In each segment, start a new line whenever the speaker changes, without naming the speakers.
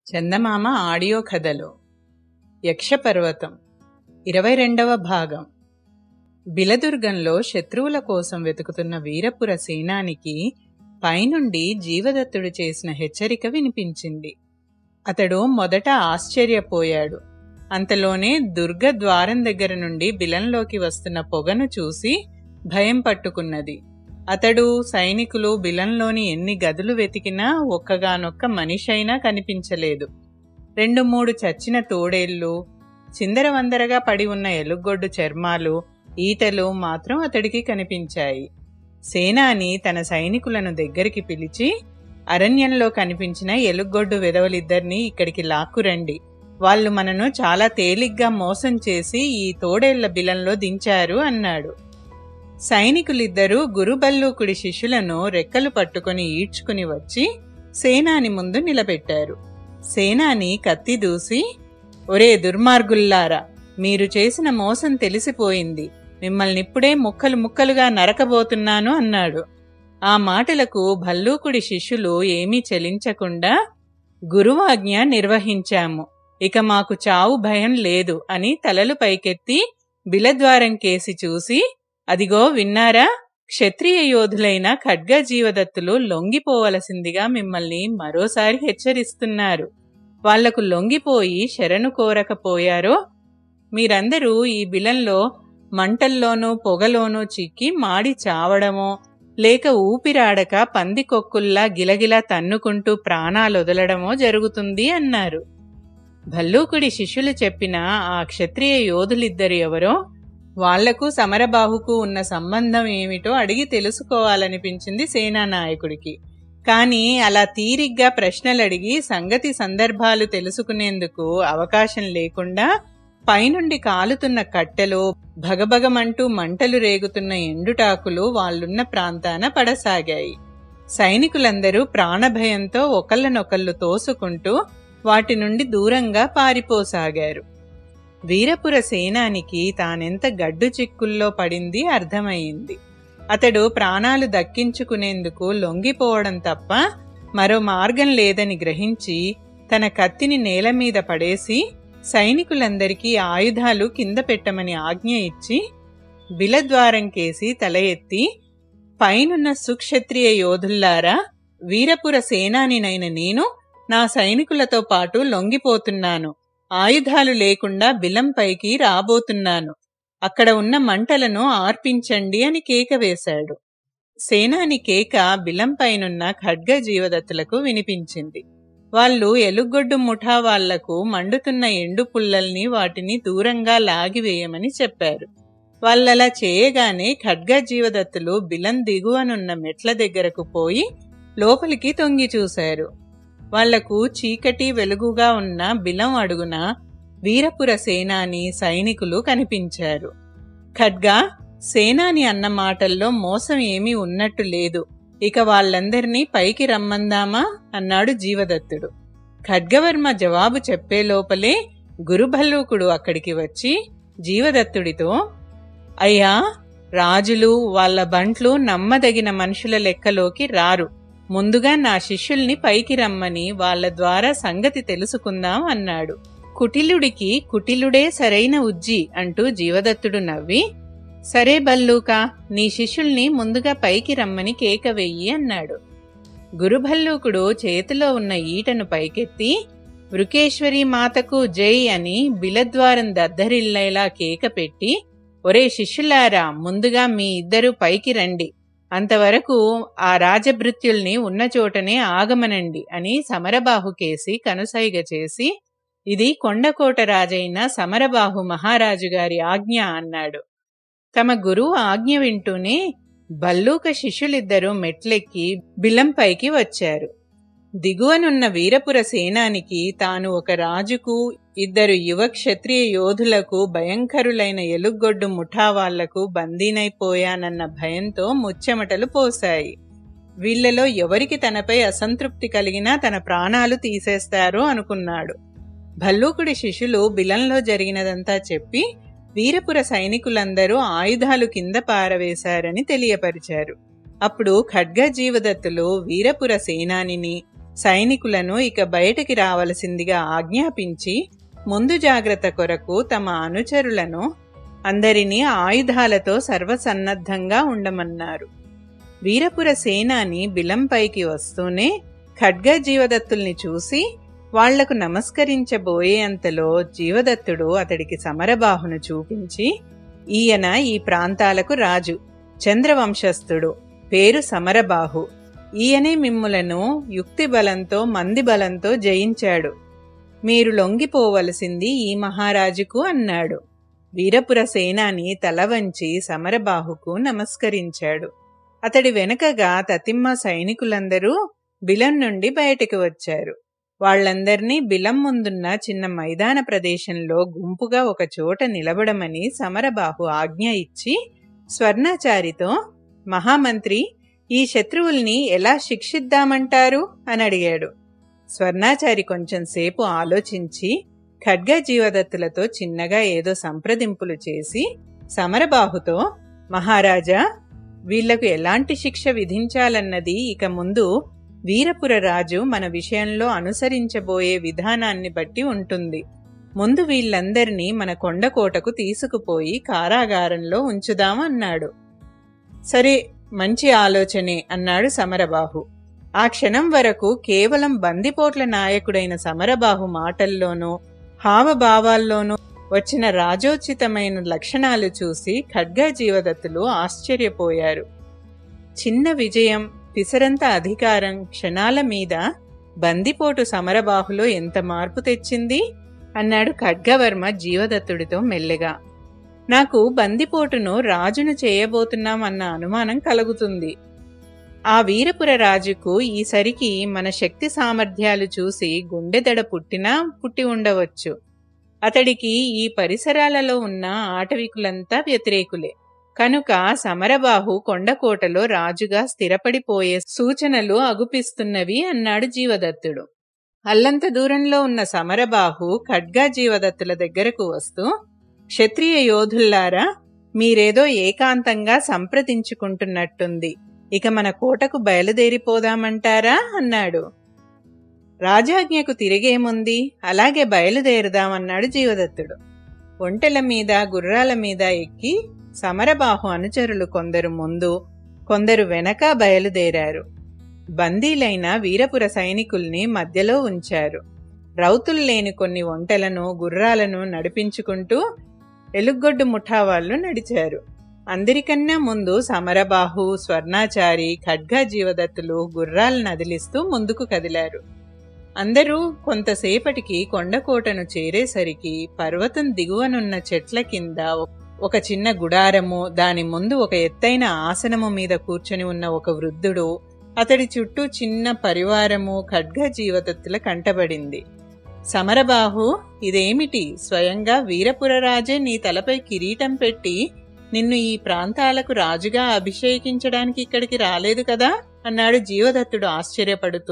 చందమామ audio కథలు యక్షపర్వతం ఇరవై రెండవ భాగం బిలదుర్గంలో శత్రువుల కోసం వెతుకుతున్న వీరపుర సేనానికి పైనుండి జీవదత్తుడు చేసిన హెచ్చరిక వినిపించింది అతడు మొదట ఆశ్చర్యపోయాడు అంతలోనే దుర్గ ద్వారం దగ్గర నుండి బిలంలోకి వస్తున్న పొగను చూసి భయం పట్టుకున్నది అతడు సైనికులు బిలంలోని ఎన్ని గదులు వెతికినా ఒక్కగానొక్క మనిషైనా కనిపించలేదు రెండు మూడు చచ్చిన తోడేళ్లు చిందరవందరగా పడి ఉన్న ఎలుగొడ్డు చర్మాలు ఈటలు మాత్రం అతడికి కనిపించాయి సేనాని తన సైనికులను దగ్గరికి పిలిచి అరణ్యంలో కనిపించిన ఎలుగొడ్డు వెదవలిద్దరినీ ఇక్కడికి లాక్కురండి వాళ్ళు మనను చాలా తేలిగ్గా మోసం చేసి ఈ తోడేళ్ల బిలంలో దించారు అన్నాడు సైనికులిద్దరూ గురుబల్లూకుడి శిష్యులను రెక్కలు పట్టుకుని ఈడ్చుకుని వచ్చి సేనాని ముందు నిలబెట్టారు సేనాని కత్తి దూసి ఒరే దుర్మార్గుల్లారా మీరు చేసిన మోసం తెలిసిపోయింది మిమ్మల్ని ఇప్పుడే ముక్కలు ముక్కలుగా నరకబోతున్నాను అన్నాడు ఆ మాటలకు భల్లూకుడి శిష్యులు ఏమీ చెలించకుండా గురువాజ్ఞ నిర్వహించాము ఇక మాకు చావు భయం లేదు అని తలలు పైకెత్తి బిలద్వారం కేసి చూసి అదిగో విన్నారా క్షత్రియ యోధులైన ఖడ్గ జీవదత్తులు లొంగిపోవలసిందిగా మిమ్మల్ని మరోసారి హెచ్చరిస్తున్నారు వాళ్లకు లొంగిపోయి శరణు కోరకపోయారో మీరందరూ ఈ బిలంలో మంటల్లోనూ పొగలోనూ చిక్కి మాడి చావడమో లేక ఊపిరాడక పందికొక్కుల్లా గిలగిలా తన్నుకుంటూ ప్రాణాలొదలడమో జరుగుతుంది అన్నారు భల్లూకుడి శిష్యులు చెప్పిన ఆ క్షత్రియ యోధులిద్దరు ఎవరో వాళ్లకు సమరబాహుకు ఉన్న సంబంధం ఏమిటో అడిగి తెలుసుకోవాలనిపించింది సేనానాయకుడికి కానీ అలా తీరిగ్గా ప్రశ్నలు అడిగి సంగతి సందర్భాలు తెలుసుకునేందుకు అవకాశం లేకుండా పైనుండి కాలుతున్న కట్టెలు భగభగమంటూ మంటలు రేగుతున్న ఎండుటాకులు వాళ్ళున్న ప్రాంతాన పడసాగాయి సైనికులందరూ ప్రాణభయంతో ఒకళ్ళనొకళ్ళు తోసుకుంటూ వాటి నుండి దూరంగా పారిపోసాగారు వీరపుర సేనానికి తానెంత గడ్డు చిక్కుల్లో పడింది అర్థమయ్యింది అతడు ప్రాణాలు దక్కించుకునేందుకు లొంగిపోవడం తప్ప మరో మార్గం లేదని గ్రహించి తన కత్తిని నేల మీద పడేసి సైనికులందరికీ ఆయుధాలు కింద పెట్టమని ఆజ్ఞ ఇచ్చి బిలద్వారం కేసి తల ఎత్తి పైనున్న సుక్షత్రియ యోధుల్లారా వీరపుర సేనానినైన నేను నా సైనికులతో పాటు లొంగిపోతున్నాను ఆయుధాలు లేకుండా బిలంపైకి రాబోతున్నాను అక్కడ ఉన్న మంటలను ఆర్పించండి అని కేక వేశాడు సేనాని కేక బిలంపైనున్న ఖడ్గ జీవదత్తులకు వినిపించింది వాళ్ళు ఎలుగొడ్డు ముఠా వాళ్లకు మండుతున్న ఎండు పుల్లల్ని వాటిని దూరంగా లాగివేయమని చెప్పారు వాళ్ళలా చేయగానే ఖడ్గ జీవదత్తులు బిలం దిగువనున్న మెట్ల దగ్గరకు పోయి లోపలికి తొంగి చూశారు వాళ్లకు చీకటి వెలుగుగా ఉన్న బిలం అడుగున వీరపుర సేనాని సైనికులు కనిపించారు ఖడ్గా సేనాని అన్న మాటల్లో మోసం ఏమీ ఉన్నట్టు లేదు ఇక వాళ్ళందరినీ పైకి రమ్మందామా అన్నాడు జీవదత్తుడు ఖడ్గవర్మ జవాబు చెప్పే లోపలే గురుభల్లూకుడు అక్కడికి వచ్చి జీవదత్తుడితో అయ్యా రాజులు వాళ్ళ బంట్లు నమ్మదగిన మనుషుల లెక్కలోకి రారు ముందుగా నా శిష్యుల్ని పైకి రమ్మని వాళ్ల ద్వారా సంగతి తెలుసుకుందాం అన్నాడు కుటిలుడికి కుటిలుడే సరైన ఉజ్జి అంటూ జీవదత్తుడు నవ్వి సరే బల్లూకా నీ శిష్యుల్ని ముందుగా పైకి రమ్మని కేక వెయ్యి అన్నాడు గురుభల్లూకుడు చేతిలో ఉన్న ఈటను పైకెత్తి వృకేశ్వరి మాతకు జై అని బిలద్వారం దద్దరిల్లేలా కేక పెట్టి ఒరే శిష్యులారా ముందుగా మీ ఇద్దరు పైకి రండి అంతవరకు ఆ రాజభృత్యుల్ని ఉన్న చోటనే ఆగమనండి అని సమరబాహు కేసి కనుసైగ చేసి ఇది కొండకోట రాజైన సమరబాహు మహారాజు గారి ఆజ్ఞ అన్నాడు తమ గురువు ఆజ్ఞ వింటూనే బల్లూక శిష్యులిద్దరూ మెట్లెక్కి బిలంపైకి వచ్చారు దిగువనున్న వీరపుర సేనానికి తాను ఒక రాజుకు ఇద్దరు యువ క్షత్రియ యోధులకు భయంకరులైన ఎలుగొడ్డు ముఠా వాళ్లకు బందీనైపోయానన్న భయంతో ముచ్చెమటలు పోశాయి వీళ్లలో ఎవరికి తనపై అసంతృప్తి కలిగినా తన ప్రాణాలు తీసేస్తారో అనుకున్నాడు భల్లూకుడి శిష్యులు బిలంలో జరిగినదంతా చెప్పి వీరపుర సైనికులందరూ ఆయుధాలు కింద పారవేశారని తెలియపరిచారు అప్పుడు ఖడ్గ జీవదత్తులు వీరపుర సేనానిని సైనికులను ఇక బయటికి రావలసిందిగా ఆజ్ఞాపించి ముందు జాగ్రత్త కొరకు తమ అనుచరులను అందరినీ ఆయుధాలతో సర్వసన్నద్ధంగా ఉండమన్నారు వీరపుర సేనాని బిలంపైకి వస్తూనే ఖడ్గ జీవదత్తుల్ని చూసి వాళ్లకు నమస్కరించబోయేంతలో జీవదత్తుడు అతడికి సమరబాహును చూపించి ఈయన ఈ ప్రాంతాలకు రాజు చంద్రవంశస్థుడు పేరు సమరబాహు ఈయనే మిమ్ములను యుక్తి బలంతో మంది బలంతో జయించాడు మీరు లొంగిపోవలసింది ఈ మహారాజుకు అన్నాడు వీరపుర సేనాని తల వంచి సమరబాహుకు నమస్కరించాడు అతడి వెనుకగా తతిమ్మ సైనికులందరూ బిలం నుండి బయటకు వచ్చారు వాళ్లందర్నీ బిలం ముందున్న చిన్న మైదాన ప్రదేశంలో గుంపుగా ఒక చోట నిలబడమని సమరబాహు ఆజ్ఞ ఇచ్చి స్వర్ణాచారితో మహామంత్రి ఈ శత్రువుల్ని ఎలా శిక్షిద్దామంటారు అని అడిగాడు స్వర్ణాచారి కొంచెం సేపు ఆలోచించి ఖడ్గ జీవదత్తులతో చిన్నగా ఏదో సంప్రదింపులు చేసి సమరబాహుతో మహారాజా వీళ్లకు ఎలాంటి శిక్ష విధించాలన్నది ఇక ముందు వీరపుర రాజు మన విషయంలో అనుసరించబోయే విధానాన్ని బట్టి ఉంటుంది ముందు వీళ్ళందరినీ మన కొండకోటకు తీసుకుపోయి కారాగారంలో ఉంచుదామన్నాడు సరే మంచి ఆలోచనే అన్నాడు సమరబాహు ఆ క్షణం వరకు కేవలం బందిపోట్ల నాయకుడైన సమరబాహు మాటల్లోనూ హావభావాల్లోనూ వచ్చిన రాజోచితమైన లక్షణాలు చూసి ఖడ్గ జీవదత్తులు ఆశ్చర్యపోయారు చిన్న విజయం పిసరంత అధికారం క్షణాల మీద బందిపోటు సమరబాహులో ఎంత మార్పు తెచ్చింది అన్నాడు ఖడ్గవర్మ జీవదత్తుడితో మెల్లగా నాకు బందిపోటును రాజును చేయబోతున్నాం అన్న అనుమానం కలుగుతుంది ఆ వీరపుర రాజుకు ఈసరికి మన శక్తి సామర్థ్యాలు చూసి గుండెదడ పుట్టినా పుట్టి ఉండవచ్చు అతడికి ఈ పరిసరాలలో ఉన్న ఆటవికులంతా వ్యతిరేకులే కనుక సమరబాహు కొండకోటలో రాజుగా స్థిరపడిపోయే సూచనలు అగుపిస్తున్నవి అన్నాడు జీవదత్తుడు అల్లంత దూరంలో ఉన్న సమరబాహు ఖడ్గా జీవదత్తుల దగ్గరకు వస్తూ క్షత్రియ యోధుల్లారా మీరేదో ఏకాంతంగా సంప్రదించుకుంటున్నట్టుంది ఇక మన కోటకు బయలుదేరిపోదామంటారా అన్నాడు రాజాజ్ఞకు తిరిగేముంది అలాగే బయలుదేరుదామన్నాడు జీవదత్తుడు ఒంటెల మీద గుర్రాల మీద ఎక్కి సమరబాహు అనుచరులు కొందరు ముందు కొందరు వెనక బయలుదేరారు బందీలైన వీరపుర సైనికుల్ని మధ్యలో ఉంచారు రౌతులు లేని కొన్ని ఒంటెలను గుర్రాలను నడిపించుకుంటూ ఎలుగొడ్డు ముఠా వాళ్ళు నడిచారు అందరికన్నా ముందు సమరబాహు స్వర్ణాచారి ఖడ్గా జీవదత్తులు గుర్రాలను నదిలిస్తూ ముందుకు కదిలారు అందరూ కొంతసేపటికి కొండకోటను చేరేసరికి పర్వతం దిగువనున్న చెట్ల కింద ఒక చిన్న గుడారము దాని ముందు ఒక ఎత్తైన ఆసనము మీద కూర్చొని ఉన్న ఒక వృద్ధుడు అతడి చుట్టూ చిన్న పరివారము ఖడ్గ జీవదత్తుల కంటబడింది సమరబాహు ఇదేమిటి స్వయంగా వీరపురరాజే నీ తలపై కిరీటం పెట్టి నిన్ను ఈ ప్రాంతాలకు రాజుగా అభిషేకించడానికి ఇక్కడికి రాలేదు కదా అన్నాడు జీవదత్తుడు ఆశ్చర్యపడుతూ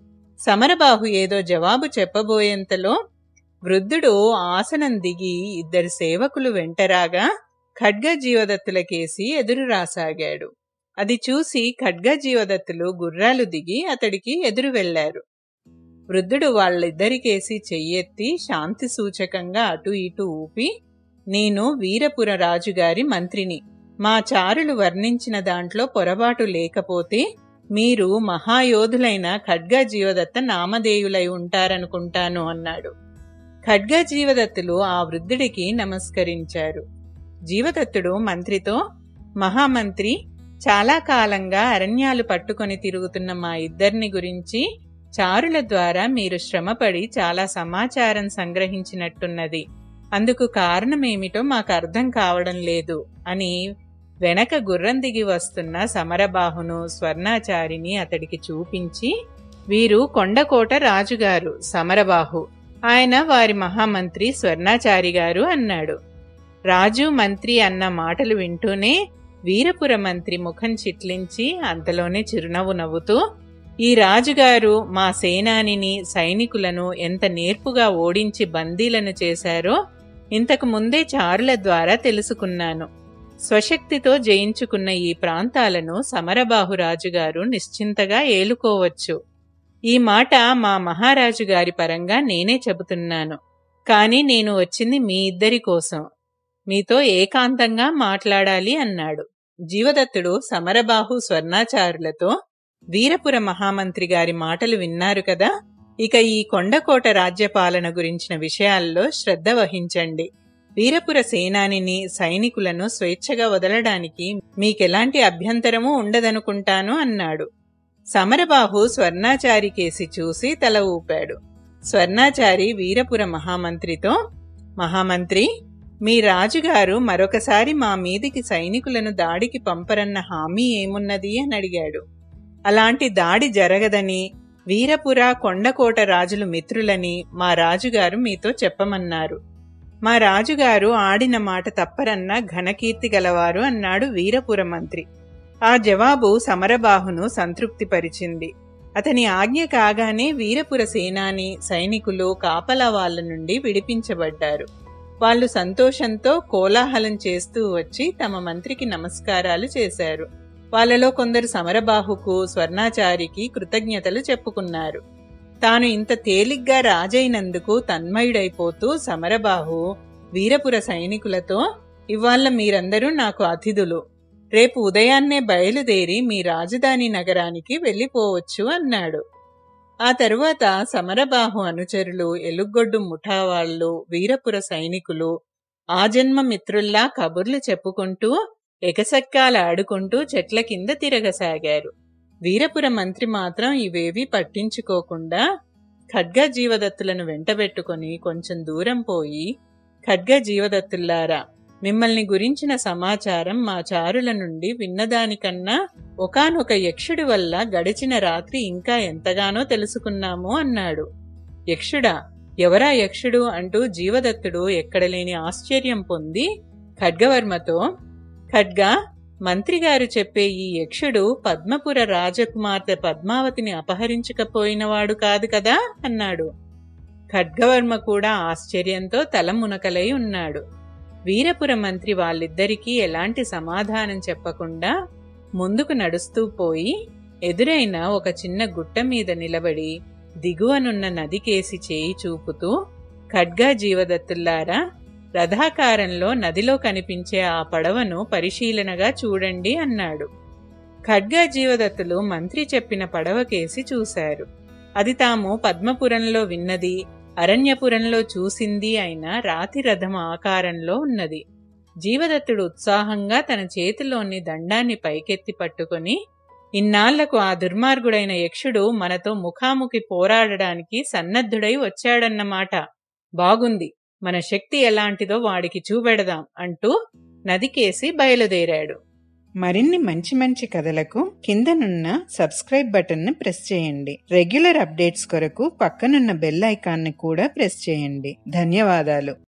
సమరబాహు ఏదో జవాబు చెప్పబోయేంతలో వృద్ధుడు ఆసనం దిగి ఇద్దరు సేవకులు వెంటరాగా ఖడ్గ జీవదత్తులకేసి ఎదురు రాసాగాడు అది చూసి ఖడ్గ జీవదత్తులు గుర్రాలు దిగి అతడికి ఎదురు వెళ్లారు వృద్ధుడు వాళ్ళిద్దరికేసి చెయ్యెత్తి శాంతి సూచకంగా అటు ఇటు ఊపి నేను వీరపుర రాజుగారి మంత్రిని మా చారులు వర్ణించిన దాంట్లో పొరపాటు లేకపోతే మీరు మహాయోధులైన ఖడ్గా జీవదత్త నామధేయులై ఉంటారనుకుంటాను అన్నాడు ఖడ్గా జీవదత్తులు ఆ వృద్ధుడికి నమస్కరించారు జీవదత్తుడు మంత్రితో మహామంత్రి చాలా కాలంగా అరణ్యాలు పట్టుకొని తిరుగుతున్న మా ఇద్దరిని గురించి చారుల ద్వారా మీరు శ్రమపడి చాలా సమాచారం సంగ్రహించినట్టున్నది అందుకు కారణమేమిటో మాకు అర్థం కావడం లేదు అని వెనక గుర్రం దిగి వస్తున్న సమరబాహును స్వర్ణాచారిని అతడికి చూపించి వీరు కొండకోట రాజుగారు సమరబాహు ఆయన వారి మహామంత్రి స్వర్ణాచారి గారు అన్నాడు రాజు మంత్రి అన్న మాటలు వింటూనే వీరపుర మంత్రి ముఖం చిట్లించి అంతలోనే చిరునవ్వు నవ్వుతూ ఈ రాజుగారు మా సేనానిని సైనికులను ఎంత నేర్పుగా ఓడించి బందీలను చేశారో ఇంతకు ముందే చారుల ద్వారా తెలుసుకున్నాను స్వశక్తితో జయించుకున్న ఈ ప్రాంతాలను సమరబాహు రాజుగారు నిశ్చింతగా ఏలుకోవచ్చు ఈ మాట మా మహారాజు గారి పరంగా నేనే చెబుతున్నాను కాని నేను వచ్చింది మీ ఇద్దరి కోసం మీతో ఏకాంతంగా మాట్లాడాలి అన్నాడు జీవదత్తుడు సమరబాహు స్వర్ణాచారులతో వీరపుర మహామంత్రి గారి మాటలు విన్నారు కదా ఇక ఈ కొండకోట రాజ్యపాలన గురించిన విషయాల్లో శ్రద్ధ వహించండి వీరపుర సేనానిని సైనికులను స్వేచ్ఛగా వదలడానికి మీకెలాంటి అభ్యంతరమూ ఉండదనుకుంటాను అన్నాడు సమరబాహు స్వర్ణాచారి కేసి చూసి తల ఊపాడు స్వర్ణాచారి వీరపుర మహామంత్రితో మహామంత్రి మీ రాజుగారు మరొకసారి మా మీదికి సైనికులను దాడికి పంపరన్న హామీ ఏమున్నది అని అడిగాడు అలాంటి దాడి జరగదని వీరపుర కొండకోట రాజులు మిత్రులని మా రాజుగారు మీతో చెప్పమన్నారు మా రాజుగారు ఆడిన మాట తప్పరన్న ఘనకీర్తి గలవారు అన్నాడు వీరపుర మంత్రి ఆ జవాబు సమరబాహును సంతృప్తిపరిచింది అతని ఆజ్ఞ కాగానే వీరపుర సేనాని సైనికులు కాపలా వాళ్ళ నుండి విడిపించబడ్డారు వాళ్ళు సంతోషంతో కోలాహలం చేస్తూ వచ్చి తమ మంత్రికి నమస్కారాలు చేశారు వాళ్ళలో కొందరు సమరబాహుకు స్వర్ణాచారికి కృతజ్ఞతలు చెప్పుకున్నారు తాను ఇంత తేలిగ్గా రాజైనందుకు తన్మయుడైపోతూ సమరబాహు వీరపుర సైనికులతో ఇవాళ మీరందరూ నాకు అతిథులు రేపు ఉదయాన్నే బయలుదేరి మీ రాజధాని నగరానికి వెళ్ళిపోవచ్చు అన్నాడు ఆ తరువాత సమరబాహు అనుచరులు ఎలుగొడ్డు ముఠావాళ్లు వీరపుర సైనికులు ఆజన్మ మిత్రుల్లా కబుర్లు చెప్పుకుంటూ ఎగసక్కాలు ఆడుకుంటూ చెట్ల కింద తిరగసాగారు వీరపుర మంత్రి మాత్రం ఇవేవీ పట్టించుకోకుండా ఖడ్గ జీవదత్తులను వెంటబెట్టుకుని కొంచెం దూరం పోయి ఖడ్గ జీవదత్తుల్లారా మిమ్మల్ని గురించిన సమాచారం మా చారుల నుండి విన్నదానికన్నా ఒకనొక యక్షుడి వల్ల గడిచిన రాత్రి ఇంకా ఎంతగానో తెలుసుకున్నాము అన్నాడు యక్షుడా ఎవరా యక్షుడు అంటూ జీవదత్తుడు ఎక్కడలేని ఆశ్చర్యం పొంది ఖడ్గవర్మతో ఖడ్గ మంత్రిగారు చెప్పే ఈ యక్షుడు పద్మపుర రాజకుమార్తె పద్మావతిని అపహరించకపోయినవాడు కాదు కదా అన్నాడు ఖడ్గవర్మ కూడా ఆశ్చర్యంతో తల మునకలై ఉన్నాడు వీరపుర మంత్రి వాళ్ళిద్దరికీ ఎలాంటి సమాధానం చెప్పకుండా ముందుకు నడుస్తూ పోయి ఎదురైన ఒక చిన్న గుట్ట మీద నిలబడి దిగువనున్న నదికేసి చేయి చూపుతూ ఖడ్గా జీవదత్తుల్లారా రథాకారంలో నదిలో కనిపించే ఆ పడవను పరిశీలనగా చూడండి అన్నాడు ఖడ్గా జీవదత్తులు మంత్రి చెప్పిన పడవకేసి చూశారు అది తాము పద్మపురంలో విన్నది అరణ్యపురంలో చూసింది అయిన రాతి రథం ఆకారంలో ఉన్నది జీవదత్తుడు ఉత్సాహంగా తన చేతిలోని దండాన్ని పైకెత్తి పట్టుకొని ఇన్నాళ్లకు ఆ దుర్మార్గుడైన యక్షుడు మనతో ముఖాముఖి పోరాడడానికి సన్నద్ధుడై వచ్చాడన్నమాట బాగుంది మన శక్తి ఎలాంటిదో వాడికి చూపెడదాం అంటూ నదికేసి బయలుదేరాడు
మరిన్ని మంచి మంచి కథలకు కిందనున్న సబ్స్క్రైబ్ బటన్ని ప్రెస్ చేయండి రెగ్యులర్ అప్డేట్స్ కొరకు పక్కనున్న బెల్ ఐకాన్ని కూడా ప్రెస్ చేయండి ధన్యవాదాలు